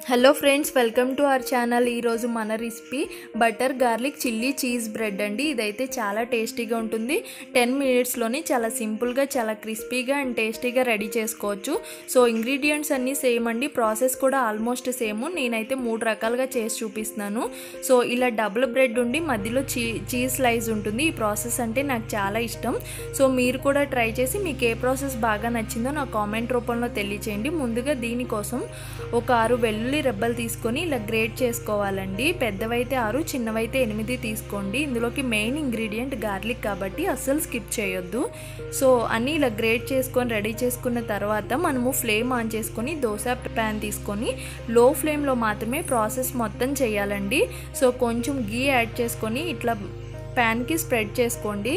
hello friends welcome to our channel ఈరోజు మన recipe butter garlic chilli cheese bread అండి ఇదైతే చాలా టేస్టీగా ఉంటుంది టెన్ మినిట్స్లోనే చాలా సింపుల్గా చాలా క్రిస్పీగా అండ్ టేస్టీగా రెడీ చేసుకోవచ్చు సో ఇంగ్రీడియంట్స్ అన్నీ సేమ్ అండి ప్రాసెస్ కూడా ఆల్మోస్ట్ సేమ్ నేనైతే మూడు రకాలుగా చేసి చూపిస్తున్నాను సో ఇలా డబుల్ బ్రెడ్ ఉండి మధ్యలో చీ చీజ్ స్లైస్ ఉంటుంది ఈ ప్రాసెస్ అంటే నాకు చాలా ఇష్టం సో మీరు కూడా ట్రై చేసి మీకు ఏ ప్రాసెస్ బాగా నచ్చిందో నా కామెంట్ రూపంలో తెలియచేయండి ముందుగా దీనికోసం ఒక ఆరు వెల్లుల్లి రెబ్బలు తీసుకొని ఇలా గ్రేట్ చేసుకోవాలండి పెద్దవైతే ఆరు చిన్నవైతే ఎనిమిది తీసుకోండి ఇందులోకి మెయిన్ ఇంగ్రీడియంట్ గార్లిక్ కాబట్టి అస్సలు స్కిప్ చేయొద్దు సో అన్నీ ఇలా గ్రేట్ చేసుకొని రెడీ చేసుకున్న తర్వాత మనము ఫ్లేమ్ ఆన్ చేసుకొని దోశ ప్యాన్ తీసుకొని లో ఫ్లేమ్లో మాత్రమే ప్రాసెస్ మొత్తం చేయాలండి సో కొంచెం గీ యాడ్ చేసుకొని ఇట్లా ప్యాన్కి స్ప్రెడ్ చేసుకోండి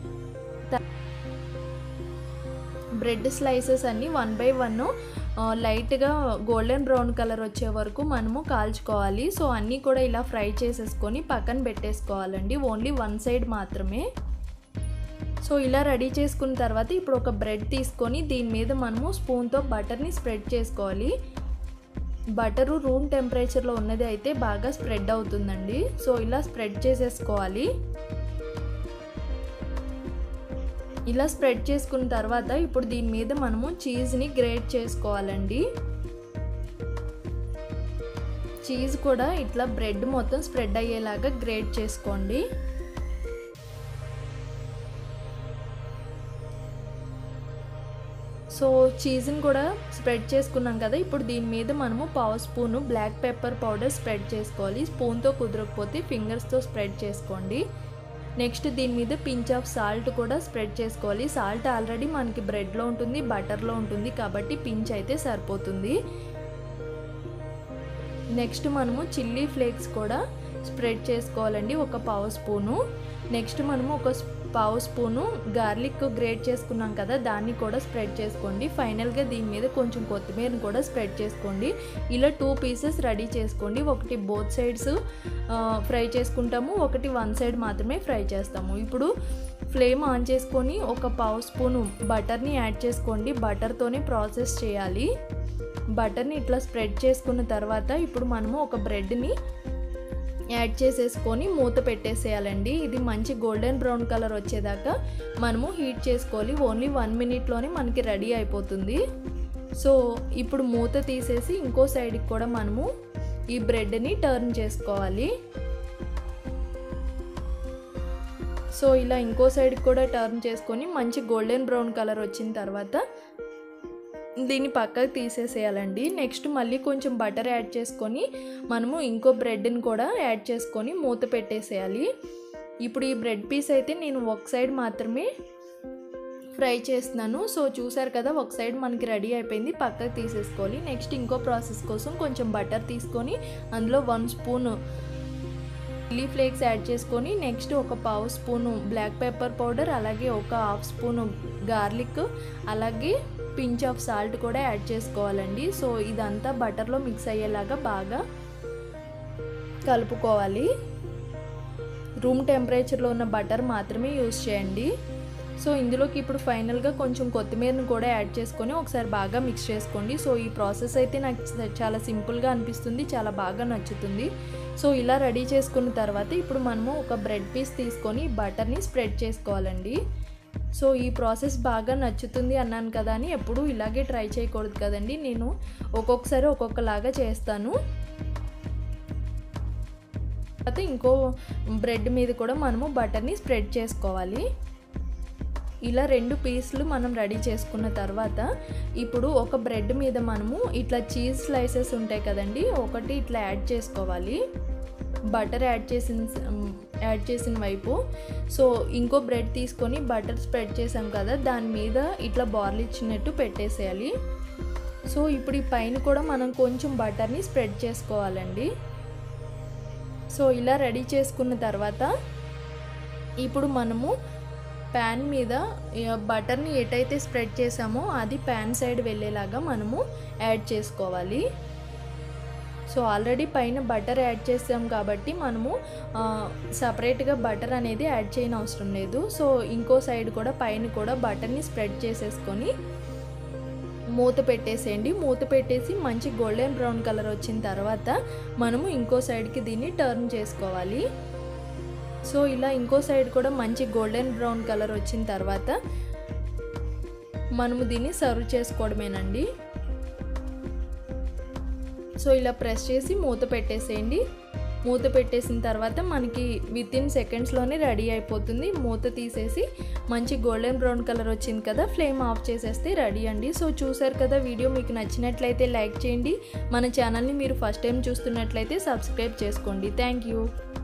బ్రెడ్ స్లైసెస్ అన్నీ వన్ బై వన్ లైట్గా గోల్డెన్ బ్రౌన్ కలర్ వచ్చే వరకు మనము కాల్చుకోవాలి సో అన్నీ కూడా ఇలా ఫ్రై చేసేసుకొని పక్కన పెట్టేసుకోవాలండి ఓన్లీ వన్ సైడ్ మాత్రమే సో ఇలా రెడీ చేసుకున్న తర్వాత ఇప్పుడు ఒక బ్రెడ్ తీసుకొని దీని మీద మనము స్పూన్తో బటర్ని స్ప్రెడ్ చేసుకోవాలి బటరు రూమ్ టెంపరేచర్లో ఉన్నది అయితే బాగా స్ప్రెడ్ అవుతుందండి సో ఇలా స్ప్రెడ్ చేసేసుకోవాలి ఇలా స్ప్రెడ్ చేసుకున్న తర్వాత ఇప్పుడు దీని మీద మనము చీజ్ని గ్రేట్ చేసుకోవాలండి చీజ్ కూడా ఇట్లా బ్రెడ్ మొత్తం స్ప్రెడ్ అయ్యేలాగా గ్రేట్ చేసుకోండి సో చీజ్ని కూడా స్ప్రెడ్ చేసుకున్నాం కదా ఇప్పుడు దీని మీద మనము పావు spoon black pepper powder spread చేసుకోవాలి స్పూన్తో కుదరకపోతే ఫింగర్స్తో స్ప్రెడ్ చేసుకోండి నెక్స్ట్ దీని మీద పించ్ ఆఫ్ సాల్ట్ కూడా స్ప్రెడ్ చేసుకోవాలి సాల్ట్ ఆల్రెడీ మనకి బ్రెడ్లో ఉంటుంది బటర్లో ఉంటుంది కాబట్టి పించ్ అయితే సరిపోతుంది నెక్స్ట్ మనము చిల్లీ ఫ్లేక్స్ కూడా స్ప్రెడ్ చేసుకోవాలండి ఒక పావు స్పూను నెక్స్ట్ మనము ఒక పావు స్పూను గార్లిక్ గ్రేట్ చేసుకున్నాం కదా దాన్ని కూడా స్ప్రెడ్ చేసుకోండి ఫైనల్గా దీని మీద కొంచెం కొత్తిమీరని కూడా స్ప్రెడ్ చేసుకోండి ఇలా టూ పీసెస్ రెడీ చేసుకోండి ఒకటి బోత్ సైడ్స్ ఫ్రై చేసుకుంటాము ఒకటి వన్ సైడ్ మాత్రమే ఫ్రై చేస్తాము ఇప్పుడు ఫ్లేమ్ ఆన్ చేసుకొని ఒక పావు స్పూను బటర్ని యాడ్ చేసుకోండి బటర్తోనే ప్రాసెస్ చేయాలి బటర్ని ఇట్లా స్ప్రెడ్ చేసుకున్న తర్వాత ఇప్పుడు మనము ఒక బ్రెడ్ని యాడ్ చేసేసుకొని మూత పెట్టేసేయాలండి ఇది మంచి గోల్డెన్ బ్రౌన్ కలర్ వచ్చేదాకా మనము హీట్ చేసుకోవాలి ఓన్లీ వన్ మినిట్లోనే మనకి రెడీ అయిపోతుంది సో ఇప్పుడు మూత తీసేసి ఇంకో సైడ్కి కూడా మనము ఈ బ్రెడ్ని టర్న్ చేసుకోవాలి సో ఇలా ఇంకో సైడ్కి కూడా టర్న్ చేసుకొని మంచి గోల్డెన్ బ్రౌన్ కలర్ వచ్చిన తర్వాత దీన్ని పక్కకు తీసేసేయాలండి నెక్స్ట్ మళ్ళీ కొంచెం బటర్ యాడ్ చేసుకొని మనము ఇంకో బ్రెడ్ని కూడా యాడ్ చేసుకొని మూత పెట్టేసేయాలి ఇప్పుడు ఈ బ్రెడ్ పీస్ అయితే నేను ఒక సైడ్ మాత్రమే ఫ్రై చేస్తున్నాను సో చూసారు కదా ఒక సైడ్ మనకి రెడీ అయిపోయింది పక్కకు తీసేసుకోవాలి నెక్స్ట్ ఇంకో ప్రాసెస్ కోసం కొంచెం బటర్ తీసుకొని అందులో one spoon chilli flakes add చేసుకొని నెక్స్ట్ ఒక పావు స్పూను బ్లాక్ పెప్పర్ పౌడర్ అలాగే ఒక హాఫ్ స్పూను గార్లిక్ అలాగే పించ్ ఆఫ్ సాల్ట్ కూడా యాడ్ చేసుకోవాలండి సో ఇదంతా బటర్లో మిక్స్ అయ్యేలాగా బాగా కలుపుకోవాలి రూమ్ టెంపరేచర్లో ఉన్న బటర్ మాత్రమే యూస్ చేయండి సో ఇందులోకి ఇప్పుడు ఫైనల్గా కొంచెం కొత్తిమీరను కూడా యాడ్ చేసుకొని ఒకసారి బాగా మిక్స్ చేసుకోండి సో ఈ ప్రాసెస్ అయితే నాకు చాలా సింపుల్గా అనిపిస్తుంది చాలా బాగా నచ్చుతుంది సో ఇలా రెడీ చేసుకున్న తర్వాత ఇప్పుడు మనము ఒక బ్రెడ్ పీస్ తీసుకొని బటర్ని స్ప్రెడ్ చేసుకోవాలండి సో ఈ ప్రాసెస్ బాగా నచ్చుతుంది అన్నాను కదా అని ఎప్పుడూ ఇలాగే ట్రై చేయకూడదు కదండి నేను ఒక్కొక్కసారి ఒక్కొక్కలాగా చేస్తాను తర్వాత ఇంకో బ్రెడ్ మీద కూడా మనము బటర్ని స్ప్రెడ్ చేసుకోవాలి ఇలా రెండు పీసులు మనం రెడీ చేసుకున్న తర్వాత ఇప్పుడు ఒక బ్రెడ్ మీద మనము ఇట్లా చీజ్ స్లైసెస్ ఉంటాయి కదండి ఒకటి ఇట్లా యాడ్ చేసుకోవాలి బటర్ యాడ్ చేసిన యాడ్ చేసిన వైపు సో ఇంకో బ్రెడ్ తీసుకొని బటర్ స్ప్రెడ్ చేసాం కదా దాని మీద ఇట్లా బార్లు ఇచ్చినట్టు పెట్టేసేయాలి సో ఇప్పుడు ఈ పైన కూడా మనం కొంచెం బటర్ని స్ప్రెడ్ చేసుకోవాలండి సో ఇలా రెడీ చేసుకున్న తర్వాత ఇప్పుడు మనము ప్యాన్ మీద బటర్ని ఎటైతే స్ప్రెడ్ చేసామో అది ప్యాన్ సైడ్ వెళ్ళేలాగా మనము యాడ్ చేసుకోవాలి సో ఆల్రెడీ పైన బటర్ యాడ్ చేసాం కాబట్టి మనము సపరేట్గా బటర్ అనేది యాడ్ చేయని అవసరం లేదు సో ఇంకో సైడ్ కూడా పైన కూడా బటర్ని స్ప్రెడ్ చేసేసుకొని మూత పెట్టేసేయండి మూత పెట్టేసి మంచి గోల్డెన్ బ్రౌన్ కలర్ వచ్చిన తర్వాత మనము ఇంకో సైడ్కి దీన్ని టర్న్ చేసుకోవాలి సో ఇలా ఇంకో సైడ్ కూడా మంచి గోల్డెన్ బ్రౌన్ కలర్ వచ్చిన తర్వాత మనము దీన్ని సర్వ్ చేసుకోవడమేనండి సో ఇలా ప్రెస్ చేసి మూత పెట్టేసేయండి మూత పెట్టేసిన తర్వాత మనకి విత్ ఇన్ సెకండ్స్లోనే రెడీ అయిపోతుంది మూత తీసేసి మంచి గోల్డెన్ బ్రౌన్ కలర్ వచ్చింది కదా ఫ్లేమ్ ఆఫ్ చేసేస్తే రెడీ అండి సో చూసారు కదా వీడియో మీకు నచ్చినట్లయితే లైక్ చేయండి మన ఛానల్ని మీరు ఫస్ట్ టైం చూస్తున్నట్లయితే సబ్స్క్రైబ్ చేసుకోండి థ్యాంక్ యూ